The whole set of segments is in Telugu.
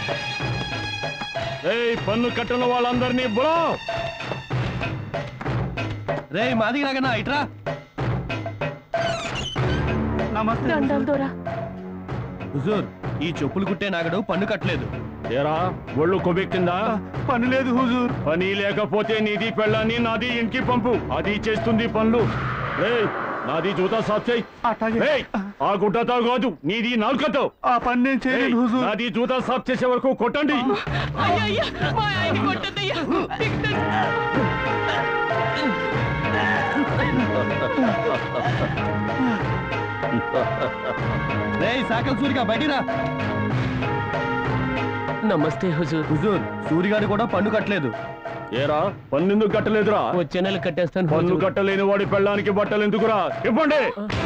ఏయ్ పన్ను కట్టిన వాళ్ళందరినీ బులో రే మాది నాగనా ఇట్రా నమస్తే దండాలు దొరా హుజూర్ ఈ చెప్పులు కుట్టే నాగడు పన్ను కట్టలేదు ఏరా ఒళ్ళు కొబెక్కిందా పని లేదు హుజూర్ పని లేకపోతే నీది పెళ్ళాన్ని నాది ఇంటికి పంపు అది చేస్తుంది పనులు ఏయ్ నాది జూతా సాఫ్ చేయి అట్లాగే. ఏయ్, ఆ గుడ్డతో కాదు నీది నాలుకతో ఆ పని నేను ఏయ్, చేయలేదు హుజూర్ నాది జూతా సాఫ్ చేసే వరకు కొట్టండి అయ్యయ్యా మా ఆయన కొట్టద్దయ్యా రే సాకల సూరిగా బయటిరా నమస్తే హుజూర్ హుజూర్ సూరిగాడు కూడా పన్ను కట్టలేదు ఏరా పన్నెందుకు కట్టలేదురా వచ్చే నెల కట్టేస్తాను పన్ను హుజూర్. కట్టలేని వాడి పెళ్ళానికి బట్టలు ఎందుకురా ఇవ్వండి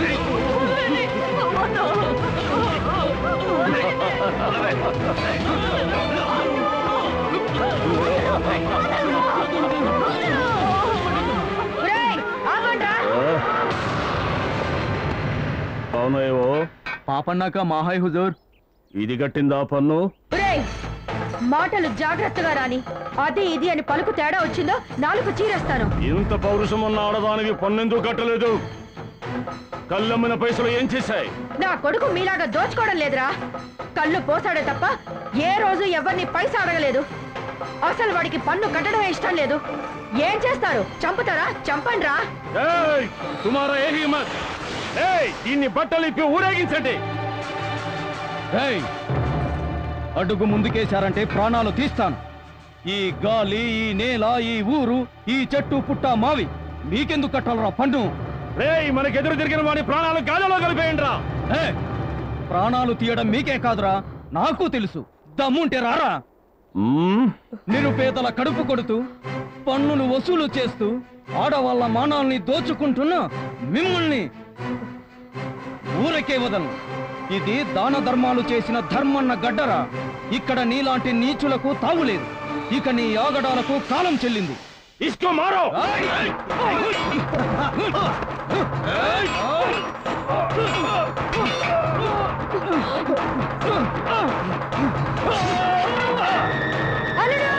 అవునాయేవో పాపన్నాక మాహాయ్ హుజూర్ ఇది కట్టిందా పన్ను ఒరేయ్ మాటలు జాగ్రత్తగా రాని అది ఇది అని పలుకు తేడా వచ్చిందో నాలుగు చీరేస్తాను ఇంత పౌరుషం ఉన్న ఆడదానికి పన్నెందుకు కట్టలేదు కళ్ళమ్మిన పైసలు ఏం చేశాయి నా కొడుకు మీలాగా దోచుకోవడం లేదురా కళ్ళు పోసాడే తప్ప ఏ రోజు ఎవరిని పైసా అడగలేదు అసలు వాడికి పన్ను కట్టడమే ఇష్టం లేదు ఏం చేస్తారు చంపుతారా చంపండ్రా ఏయ్ తుమారా ఏ హిమ్మత్ ఏయ్ దీన్ని బట్టలు ఇప్పి ఊరేగించండి ఏయ్ అడుగు ముందుకేశారంటే ప్రాణాలు తీస్తాను ఈ గాలి ఈ నేల ఈ ఊరు ఈ చెట్టు పుట్ట మావి మీకెందుకు కట్టాలరా పన్ను రేయ్ మనకెదురు తిరిగిన వాడి ప్రాణాలు గాలిలో కలిపేయండి రా ఏ, ప్రాణాలు తీయడం మీకే కాదురా నాకు తెలుసు దమ్ముంటే రారా నిరుపేదల కడుపు కొడుతూ పన్నులు వసూలు చేస్తూ ఆడవాళ్ళ మానాల్ని దోచుకుంటున్న మిమ్మల్ని ఊరకే వదలను ఇది దాన ధర్మాలు చేసిన ధర్మన్న గడ్డరా ఇక్కడ నీలాంటి నీచులకు తావులేదు ఇక నీ ఆగడాలకు కాలం చెల్లింది ఇసుకో మారో అల్లుడు!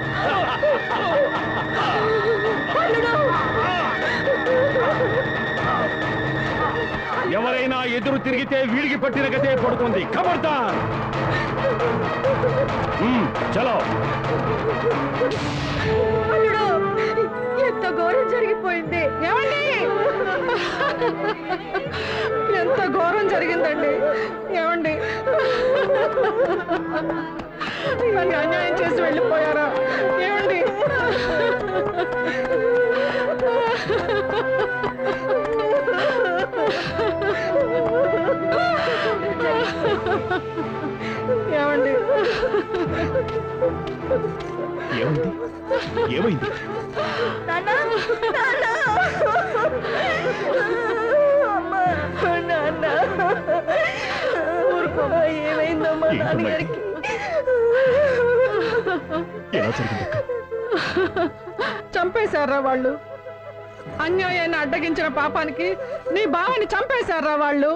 అల్లుడు! ఎవరైనా ఎదురు తిరిగితే వీడికి పట్టిన గతే పడుతుంది ఖబర్దార్ మ్మ్, చలో అల్లుడు ఎంత ఘోరం జరిగిపోయింది ఏమండి ఎంత ఘోరం జరిగిందండి ఏమండి నన్ను అన్యాయం చేసి వెళ్ళిపోయారా ఏమండి ఏమండి ఏమైంది ఏమైంది నాన్న నాన్న అమ్మా నాన్న ఊరుకోమ్మా ఏమైందమ్మా ఏంటమ్మా నాన్నగారికి ఎలా జరిగింది చంపేశారా వాళ్ళు అన్యాయాన్ని అడ్డగించిన పాపానికి నీ బావని చంపేశారా వాళ్ళు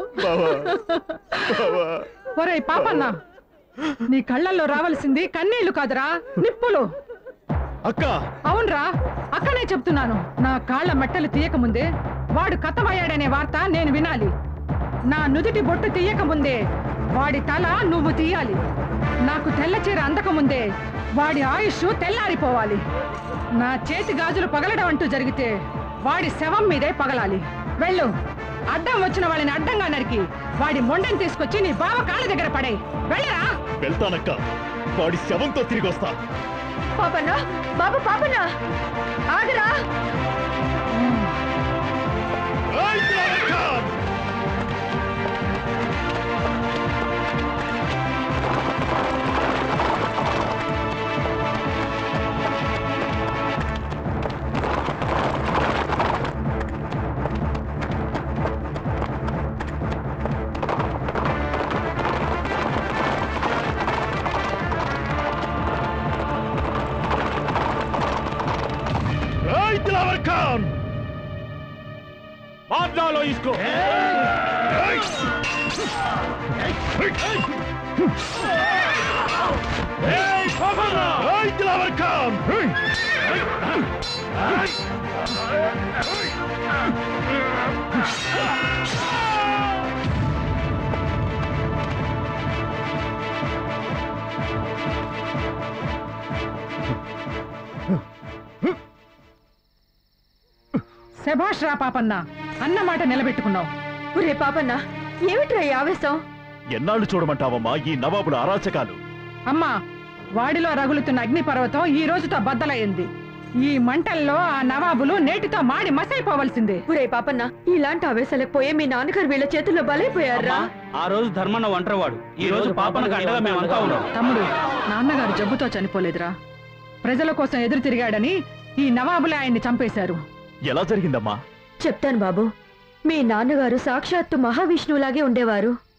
ఒరే పాపన్న నీ కళ్ళల్లో రావాల్సింది కన్నీళ్లు కాదురా నిప్పులు అక్క అవునరా అక్కనే చెప్తున్నాను నా కాళ్ళ మెట్టలు తీయకముందే వాడు కథమయ్యాడనే వార్త నేను వినాలి నా నుదుటి బొట్టు తీయకముందే వాడి తల నువ్వు తీయాలి నాకు తెల్ల చీర అందకముందే వాడి ఆయుష్ తెల్లారిపోవాలి నా చేతి గాజులు పగలడం అంటూ జరిగితే వాడి శవం మీదే పగలాలి వెళ్ళు అడ్డం వచ్చిన వాళ్ళని అడ్డంగా నరికి వాడి మొండని తీసుకొచ్చి నీ బావ కాళ్ళ దగ్గర పడే వెళ్ళరా వెళ్తానక్క వాడి శవంతో తిరిగి వస్తా పాపన్న బాబు పాపన్న ఆగరా ఖాన్ బాద్లాలో ఇసుకో శభాష్ రా పాపన్న అన్న మాట నిలబెట్టుకున్నావు ఒరే పాపన్న ఏమిట్రా ఈ ఆవేశం ఎన్నాళ్ళు చూడమంటావమ్మా ఈ నవాబుల అరాచకాలు అమ్మా వాడిలో రగులుతున్న అగ్నిపర్వతం ఈ రోజుతో బద్దలయ్యింది ఈ మంటల్లో ఆ నవాబులు నేటితో మాడి మసైపోవలసిందే ఒరే పాపన్న ఇలాంటి ఆవేశాలకు పోయే మీ నాన్నగారు వీళ్ళ చేతుల్లో బలైపోయారా ఆ రోజు ధర్మన్న ఒంటరివాడు ఈ రోజు పాపనకు అండగా మేమంతా ఉన్నాం తమ్ముడు నాన్నగారు జబ్బుతో చనిపోలేదురా ప్రజల కోసం ఎదురు తిరిగాడని ఈ నవాబులే ఆయన్ని చంపేశారు ఎలా జరిగిందమ్మా చెప్తాను బాబు మీ నాన్నగారు సాక్షాత్తు మహావిష్ణువులాగే ఉండేవారు